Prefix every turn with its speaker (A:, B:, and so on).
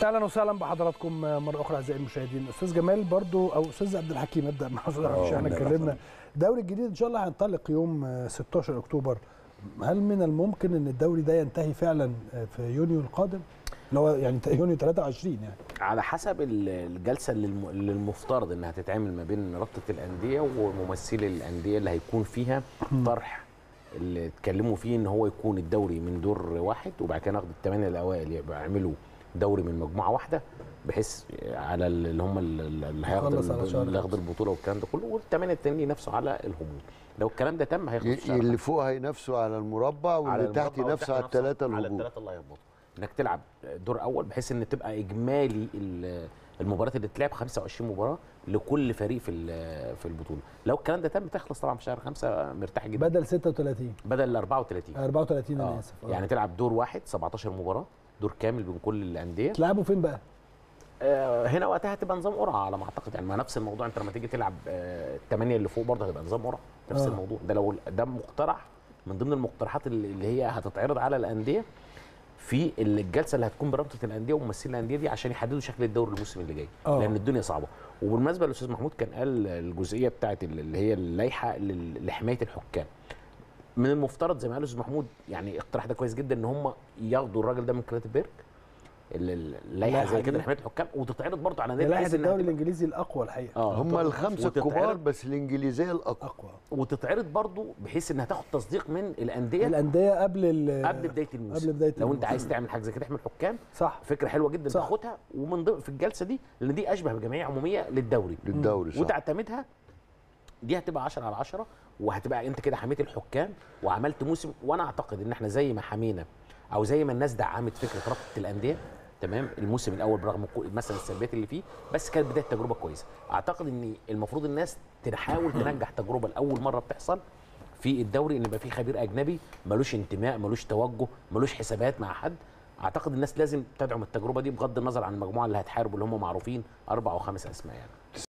A: اهلا وسهلا بحضراتكم مره اخرى اعزائي المشاهدين استاذ جمال برضو او استاذ عبد الحكيم ابدا مع حضرتك
B: آه،
A: عشان احنا
B: نبدأ
A: اتكلمنا الدوري الجديد ان شاء الله هينطلق يوم آه، 16 اكتوبر هل من الممكن ان الدوري ده ينتهي فعلا آه، في يونيو القادم اللي هو يعني يونيو 23 يعني
C: على حسب ال- الجلسه اللي الم- اللي المفترض انها تتعمل ما بين رابطه الانديه وممثلي الانديه اللي هيكون فيها طرح اللي اتكلموا فيه ان هو يكون الدوري من دور واحد وبعد كده ناخد الثمانيه الاوائل يبقى يعملوا دوري من مجموعه واحده بحيث على ال- اللي هم ال- ال- اللي هياخدوا
A: يخلص على شهر
C: اللي هياخدوا البطوله والكلام ده كله والثمانيه التانيين ينافسوا على الهبوط لو الكلام ده تم هياخدوا في
B: ي-
C: شهر
B: اللي فوق هينافسوا على المربع واللي تحت
C: المربع
B: ينافسوا على
C: وتحت
B: الثلاثه
C: على
B: الهبوط
C: الثلاثه اللي هيهبطوا انك تلعب دور اول بحيث ان تبقى اجمالي ال- المباريات اللي تلعب 25 مباراه لكل فريق في ال- في البطوله لو الكلام ده تم تخلص طبعا في شهر خمسة مرتاح جدا
A: بدل 36
C: بدل ال 34
A: 34 انا
C: آه.
A: اسف آه.
C: يعني تلعب دور واحد 17 مباراه دور كامل بين كل الانديه
A: تلعبوا فين بقى؟
C: آه، هنا وقتها هتبقى نظام قرعه على ما اعتقد يعني ما نفس الموضوع انت لما تيجي تلعب آه، الثمانيه اللي فوق برضه هتبقى نظام قرعه نفس
A: آه.
C: الموضوع ده لو ده مقترح من ضمن المقترحات اللي اللي هي هتتعرض على الانديه في الجلسه اللي هتكون برابطه الانديه وممثلي الانديه دي عشان يحددوا شكل الدوري الموسم اللي جاي
A: آه.
C: لان الدنيا صعبه وبالمناسبه الاستاذ محمود كان قال الجزئيه بتاعت اللي هي اللائحه لل- لحمايه الحكام من المفترض زي ما قال الاستاذ محمود يعني اقتراح ده كويس جدا ان هم ياخدوا الراجل ده من كلاتبرج ال- ال- اللائحه
A: اللائحة
C: زي كده
A: دي.
C: لحمايه الحكام وتتعرض برضه على
A: ده
C: نادي
A: لائحه
C: بحيث إنها
A: الدوري
C: تبقى-
A: الانجليزي الاقوى الحقيقه
C: اه
B: هم الخمسه
C: وتتعرض-
B: الكبار بس الانجليزيه الاقوى
A: اقوى
C: وتتعرض برضه بحيث انها تاخد تصديق من الانديه
A: الانديه قبل ال-
C: قبل بدايه الموسم
A: قبل بدايه
C: لو انت
A: الموسم.
C: عايز تعمل حاجه زي كده احمل حكام
A: صح
C: فكره حلوه جدا
A: صح.
C: تاخدها ومن ضمن في الجلسه دي لان دي اشبه بجمعيه عموميه للدوري
B: للدوري صح
C: وتعتمدها دي هتبقى 10 على 10 وهتبقى انت كده حميت الحكام وعملت موسم وانا اعتقد ان احنا زي ما حمينا او زي ما الناس دعمت فكره رابطه الانديه تمام الموسم الاول برغم كو- مثلا السلبيات اللي فيه بس كانت بدايه تجربه كويسه اعتقد ان المفروض الناس تحاول تنجح تجربه لاول مره بتحصل في الدوري ان يبقى في خبير اجنبي ملوش انتماء ملوش توجه ملوش حسابات مع حد اعتقد الناس لازم تدعم التجربه دي بغض النظر عن المجموعه اللي هتحارب اللي هم معروفين اربع او خمس اسماء يعني